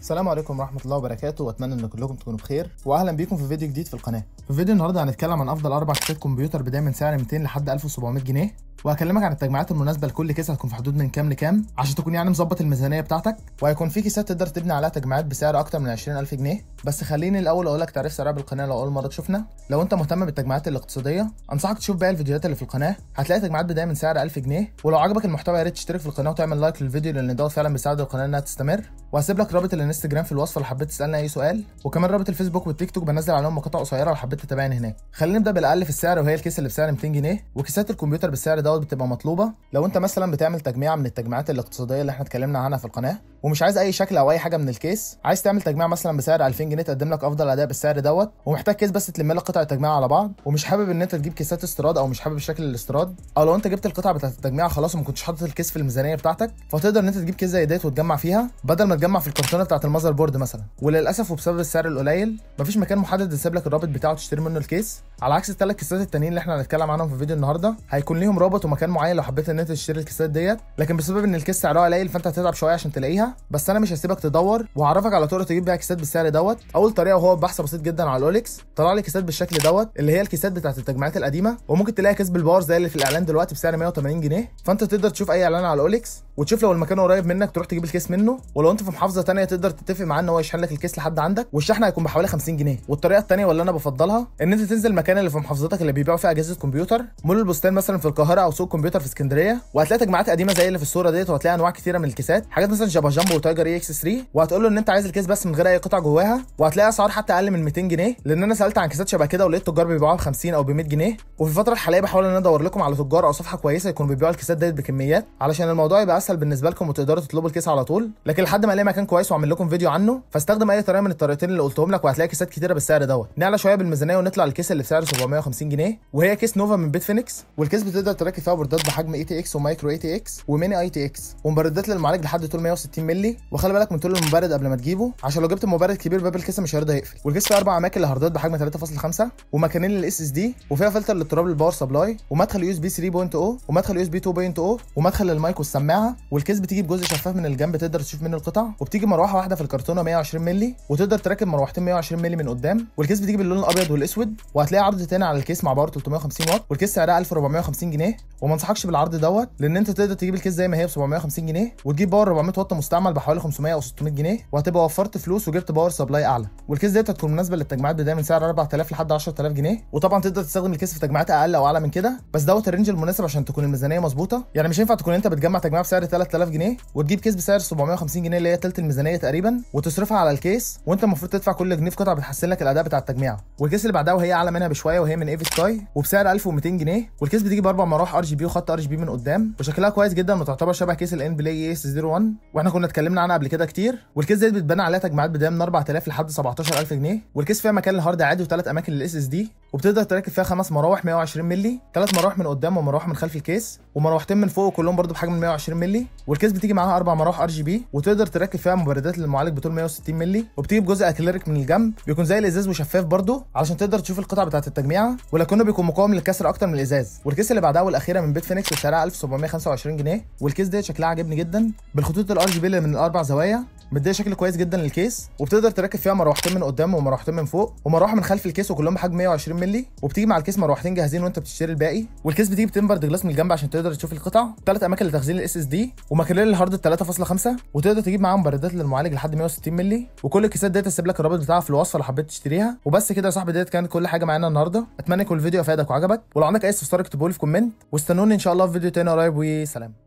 السلام عليكم ورحمة الله وبركاته واتمنى ان كلكم تكونوا بخير واهلا بيكم في فيديو جديد في القناة. في فيديو النهارده هنتكلم عن افضل اربع كيسات كمبيوتر بداية من سعر 200 لحد 1700 جنيه وهكلمك عن التجميعات المناسبة لكل كيس هتكون في حدود من كام لكام عشان تكون يعني مظبط الميزانية بتاعتك وهيكون في كيسات تقدر تبني عليها تجميعات بسعر اكتر من 20000 جنيه بس خليني الاول اقول لك تعريف سريع بالقناة لو اول مرة تشوفنا لو انت مهتم بالتجميعات الاقتصادية انصحك تشوف باقي الفيديوهات اللي في القناة هتلاقي تجميعات بداية من سعر 1000 جنيه ولو عجبك المحتوى يا ريت تشترك في القناة وتعمل لايك للفيديو لان دوت فعلا بيساعد القناة انها تستمر وهسيب لك رابط الانستجرام في الوصف لو حبيت تسالني اي سؤال وكمان رابط الفيسبوك والتيك توك بنزل عليهم مقاطع قصيره لو حبيت تتابعني هناك خلينا نبدا بالاقل في السعر وهي الكيسه اللي بسعر 200 جنيه وكيسات الكمبيوتر بالسعر دوت بتبقى مطلوبه لو انت مثلا بتعمل تجميع من التجميعات الاقتصاديه اللي احنا اتكلمنا عنها في القناه ومش عايز اي شكل او اي حاجه من الكيس عايز تعمل تجميع مثلا بسعر 2000 جنيه تقدم لك افضل اداء بالسعر دوت ومحتاج كيس بس تلم لك قطع التجميع على بعض ومش حابب ان انت تجيب كيسات استيراد او مش حابب شكل الاستيراد او لو انت جبت القطع بتاعت التجميع خلاص وما كنتش حاطط الكيس في الميزانيه بتاعتك فتقدر ان انت تجيب كيس زي ديت وتجمع فيها بدل ما تجمع في الكرتونه بتاعت المذر بورد مثلا وللاسف وبسبب السعر القليل مفيش مكان محدد يسيب لك الرابط بتاعه تشتري منه الكيس على عكس الثلاث كيسات التانيين اللي احنا هنتكلم عنهم في فيديو النهارده هيكون ليهم رابط ومكان معين لو حبيت ان انت تشتري الكيسات ديت لكن بسبب ان الكيس سعرها قليل فانت هتتعب شويه عشان تلاقيها بس انا مش هسيبك تدور وهعرفك على طرق تجيب بيها كيسات بالسعر دوت اول طريقه وهو بحث بسيط جدا على الاوليكس طلع لي كيسات بالشكل دوت اللي هي الكيسات بتاعت التجميعات القديمه وممكن تلاقي كيس بالباور زي اللي في الاعلان دلوقتي بسعر 180 جنيه فانت تقدر تشوف اي اعلان على الاوليكس وتشوف لو المكان قريب منك تروح تجيب الكيس منه ولو انت في محافظه تانية تقدر تتفق معاه ان هو يشحن لك الكيس لحد عندك والشحن هيكون بحوالي 50 جنيه والطريقه الثانيه واللي انا بفضلها ان انت تنزل المكان اللي في محافظتك اللي بيبيعوا فيه اجهزه كمبيوتر مول البستان مثلا في القاهره او سوق كمبيوتر في اسكندريه وهتلاقي تجميعات قديمه زي اللي في الصوره ديت وهتلاقي انواع كتيره من الكيسات حاجات مثلا شبه جامبو وتايجر اي اكس 3 وهتقول له ان انت عايز الكيس بس من غير اي قطع جواها وهتلاقي اسعار حتى اقل من 200 جنيه لان انا سالت عن كيسات شبه كده ولقيت تجار بيبيعوها ب 50 او ب 100 جنيه وفي الفتره الحاليه بحاول ان انا ادور لكم على تجار او صفحه كويسه يكونوا بيبيعوا الكيسات ديت بكميات علشان الموضوع يبقى اسهل بالنسبه لكم وتقدروا تطلبوا الكيس على طول لكن لحد ما الاقي مكان كويس واعمل لكم فيديو عنه فاستخدم اي طريقه من الطريقتين اللي قلتهم لك وهتلاقي كيسات كتيره بالسعر دوت نعلى شويه بالميزانيه ونطلع الكيس اللي بسعر 750 جنيه وهي كيس نوفا من بيت فينيكس والكيس بتقدر تركب فيها بوردات بحجم اي تي اكس ومايكرو اي تي اكس وميني اي تي اكس ومبردات للمعالج لحد طول 160 مللي وخلي بالك من طول المبرد قبل ما تجيبه عشان لو جبت مبرد كبير باب الكيسه مش هيرضى يقفل والكيس فيها اربع اماكن لهاردات بحجم 3.5 ومكانين للاس اس دي وفيها فلتر للاضطراب للباور سبلاي ومدخل يو اس بي 3.0 ومدخل يو اس بي 2.0 ومدخل للمايك والسماعه والكيس بتيجي بجزء شفاف من الجنب تقدر تشوف منه القطع وبتيجي مروحه واحده في الكرتونه 120 مللي وتقدر تركب مروحتين 120 مللي من قدام والكيس بتيجي باللون الابيض والاسود وهتلاقي عرض تاني على الكيس مع باور 350 واط والكيس سعرها 1450 جنيه وما انصحكش بالعرض دوت لان انت تقدر تجيب الكيس زي ما هي ب 750 جنيه وتجيب باور 400 واط مستعمل بحوالي 500 او 600 جنيه وهتبقى وفرت فلوس وجبت باور سبلاي اعلى والكيس ديت هتكون مناسبه للتجميعات بدايه من سعر 4000 لحد 10000 جنيه وطبعا تقدر تستخدم الكيس في تجميعات اقل او اعلى من كده بس دوت الرينج المناسب عشان تكون الميزانيه مظبوطه يعني مش ينفع تكون انت بتجمع تجميع بسعر 3000 جنيه وتجيب كيس بسعر 750 جنيه اللي هي ثلث الميزانيه تقريبا وتصرفها على الكيس وانت المفروض تدفع كل جنيه في قطعه بتحسن لك الاداء بتاع التجميع والكيس اللي بعدها وهي اعلى منها بشويه وهي من ايفي سكاي وبسعر 1200 جنيه والكيس بتيجي باربع مراوح ار جي بي وخط ار جي بي من قدام وشكلها كويس جدا وتعتبر شبه كيس الان بلاي اس 01 واحنا كنا اتكلمنا عنها قبل كده كتير والكيس ديت بتبان عليها تجميعات بدايه من 4000 لحد 17000 جنيه والكيس فيها مكان للهارد عادي وثلاث اماكن للاس اس دي وبتقدر تركب فيها خمس مراوح 120 مللي ثلاث مراوح من قدام ومراوح من خلف الكيس ومروحتين من فوق وكلهم برده بحجم 120 مللي والكيس بتيجي معاها اربع مراوح ار جي بي وتقدر تركب فيها مبردات للمعالج بطول 160 مللي وبتيجي بجزء اكليريك من الجنب بيكون زي الازاز وشفاف برده علشان تقدر تشوف القطع بتاعه التجميعه ولكنه بيكون مقاوم للكسر اكتر من الازاز والكيس اللي بعدها والاخيره من بيت فينيكس وسعرها 1725 جنيه والكيس دي شكلها عاجبني جدا بالخطوط الار جي بي اللي من الاربع زوايا مديه شكل كويس جدا للكيس وبتقدر تركب فيها مروحتين من قدام ومروحتين من فوق ومروحه من خلف الكيس وكلهم بحجم 120 مللي وبتيجي مع الكيس مروحتين جاهزين وانت بتشتري الباقي والكيس بتيجي بتمبرد جلاس من الجنب عشان تقدر تشوف القطع ثلاث اماكن لتخزين الاس اس دي ومكانين للهارد 3.5 وتقدر تجيب معاهم مبردات للمعالج لحد 160 مللي وكل الكيسات ديت هسيب لك الرابط بتاعها في الوصف لو حبيت تشتريها وبس كده يا صاحبي ديت كانت كل حاجه معانا النهارده اتمنى يكون الفيديو افادك وعجبك ولو عندك اي استفسار اكتبه لي في كومنت واستنوني ان شاء الله في فيديو تاني قريب وسلام